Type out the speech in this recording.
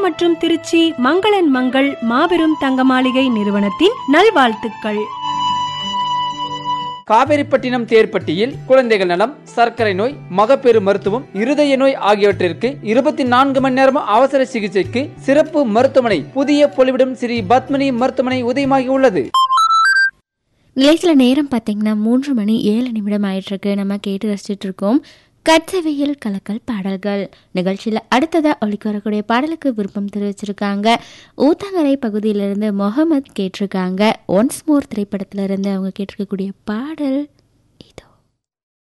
மற்றும் திருச்சி மங்களன் மங்கள் மாபெரும் தங்க மாளிகை நிறுவனத்தின் நல்வாழ்த்துக்கள் காவேரிப்பட்டினம் தேர்ப்பட்டியில் குழந்தைகள் நலம் சர்க்கரை நோய் மகப்பேறு மருத்துவம் இருதய நோய் ஆகியவற்றிற்கு இருபத்தி நான்கு மணி நேரம் அவசர சிகிச்சைக்கு சிறப்பு மருத்துவமனை புதிய பொலிவிடம் ஸ்ரீ பத்மினி மருத்துவமனை உதயமாகி உள்ளது நிலையத்தில் நேரம் பார்த்தீங்கன்னா மூன்று மணி ஏழு நிமிடம் ஆயிட்டிருக்கு நம்ம கேட்டு ரசிச்சுட்டு இருக்கோம் கட்சவையில் கலக்கல் பாடல்கள் நிகழ்ச்சியில் அடுத்ததாக ஒழிக்க வரக்கூடிய பாடலுக்கு விருப்பம் தெரிவிச்சிருக்காங்க ஊத்தங்கரை பகுதியிலிருந்து முகமது கேட்டிருக்காங்க ஒன்ஸ் மோர் திரைப்படத்திலிருந்து அவங்க கேட்டிருக்கக்கூடிய பாடல் இதோ